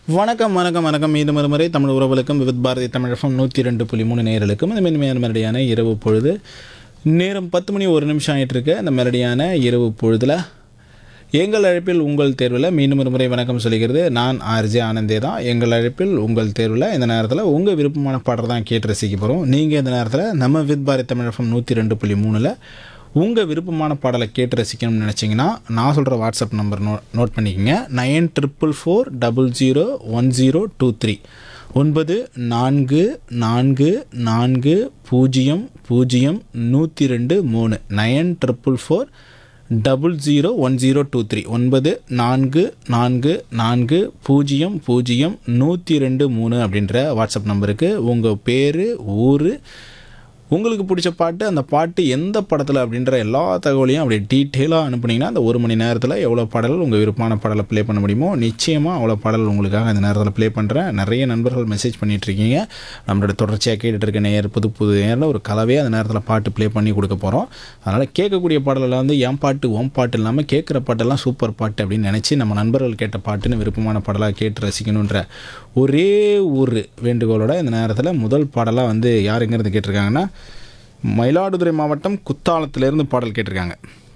வணக்கம் வணக்கம் வணக்கம் மீண்டும் ஒரு முறை தமிழ் உறவுகளுக்கும் விவித் பாரதி தமிழகம் நூற்றி ரெண்டு புள்ளி மூணு நேயர்களுக்கும் இந்த மென்மையான மெலடியான இரவு பொழுது நேரம் பத்து மணி ஒரு நிமிஷம் ஆகிட்டு இருக்கு அந்த மெலடியான இரவு பொழுதில் எங்கள் அழைப்பில் உங்கள் தேர்வில் மீண்டும் ஒரு முறை வணக்கம் சொல்லிக்கிறது நான் ஆர்ஜே ஆனந்தே தான் எங்கள் அழைப்பில் உங்கள் தேர்வில் இந்த நேரத்தில் உங்கள் விருப்பமான பாடல் தான் கேட்டு ரசிக்க போகிறோம் நீங்கள் இந்த நேரத்தில் நம்ம வித் பாரதி தமிழகம் நூற்றி ரெண்டு புள்ளி மூணில் உங்கள் விருப்பமான பாடலை கேட்டு ரசிக்கணும்னு நினச்சிங்கன்னா நான் சொல்கிற வாட்ஸ்அப் நம்பர் நோ நோட் பண்ணிக்கோங்க nine triple four double zero one zero two three ஒன்பது நான்கு நான்கு நான்கு பூஜ்ஜியம் பூஜ்ஜியம் நூற்றி ரெண்டு மூணு nine triple four double zero one zero two three ஒன்பது நான்கு நான்கு நான்கு பூஜ்ஜியம் பூஜ்ஜியம் நூற்றி ரெண்டு மூணு அப்படின்ற வாட்ஸ்அப் நம்பருக்கு உங்கள் பேர் ஊர் உங்களுக்கு பிடிச்ச பாட்டு அந்த பாட்டு எந்த படத்தில் அப்படின்ற எல்லா தகவலையும் அப்படியே டீட்டெயிலாக அனுப்புனீங்கன்னா அந்த ஒரு மணி நேரத்தில் எவ்வளோ பாடல் உங்கள் விருப்பமான பாடலை ப்ளே பண்ண முடியுமோ நிச்சயமாக அவ்வளோ பாடல் உங்களுக்காக இந்த நேரத்தில் ப்ளே பண்ணுறேன் நிறைய நண்பர்கள் மெசேஜ் பண்ணிகிட்ருக்கீங்க நம்மளோட தொடர்ச்சியாக கேட்டுட்டு இருக்க நேயர் புது புது நேரில் ஒரு கலவையாக அந்த நேரத்தில் பாட்டு ப்ளே பண்ணி கொடுக்க போகிறோம் அதனால் கேட்கக்கூடிய பாடலில் வந்து என் பாட்டு ஓம் பாட்டு இல்லாமல் கேட்குற பாட்டெல்லாம் சூப்பர் பாட்டு அப்படின்னு நினச்சி நம்ம நண்பர்கள் கேட்ட பாட்டுன்னு விருப்பமான பாடலாக கேட்டு ரசிக்கணுன்ற ஒரே ஒரு வேண்டுகோளோட இந்த நேரத்தில் முதல் பாடலாக வந்து யாருங்கிறது கேட்டிருக்காங்கன்னா மயிலாடுதுறை மாவட்டம் குத்தாலத்திலேருந்து பாடல் கேட்டிருக்காங்க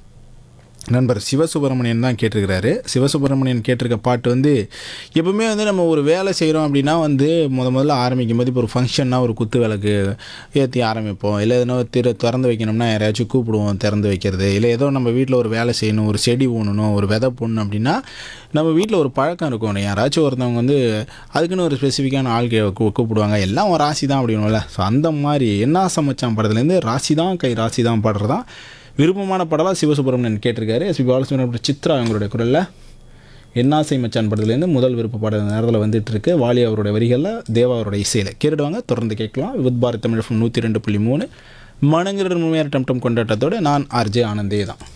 நண்பர் சிவசுப்பிரமணியன் தான் கேட்டிருக்கிறாரு சிவசுப்பிரமணியன் கேட்டிருக்க பாட்டு வந்து எப்பவுமே வந்து நம்ம ஒரு வேலை செய்கிறோம் அப்படின்னா வந்து முத முதல்ல ஆரம்பிக்கும் போது இப்போ ஒரு ஃபங்க்ஷன்னா ஒரு குத்து விளக்கு ஏற்றி ஆரம்பிப்போம் இல்லை எதனா திற திறந்து வைக்கணும்னா யாரையாச்சும் கூப்பிடுவோம் திறந்து வைக்கிறது இல்லை ஏதோ நம்ம வீட்டில் ஒரு வேலை செய்யணும் ஒரு செடி ஊனணும் ஒரு விதை போடணும் அப்படின்னா நம்ம வீட்டில் ஒரு பழக்கம் இருக்கும் யாராச்சும் ஒருத்தவங்க வந்து அதுக்குன்னு ஒரு ஸ்பெசிஃபிக்கான ஆள் கே- கூ- கூப்பிடுவாங்க எல்லாம் ஒரு ராசி தான் அப்படின்னும்ல ஸோ அந்த மாதிரி என்ன சமைச்சான் படத்துலேருந்து ராசி தான் கை ராசி தான் பாடுறதான் விருப்பமான படலாக சிவசுப்ரமணியன் கேட்டிருக்காரு எஸ்பி பாலசுப்ரமணியம் சித்ரா அவங்களுடைய குரலில் என்னாசை மச்சான் படத்துலேருந்து முதல் விருப்ப பாடல் நேரத்தில் வந்துட்டு இருக்கு வாலி அவருடைய வரிகளில் தேவா அவருடைய இசையில் கேட்டுடுவாங்க தொடர்ந்து கேட்கலாம் வித் பாரத் தமிழ் நூற்றி ரெண்டு புள்ளி மூணு மணங்கிற முழுமையான டம் டம் கொண்டாட்டத்தோடு நான் ஆர்ஜே ஆனந்தே தான்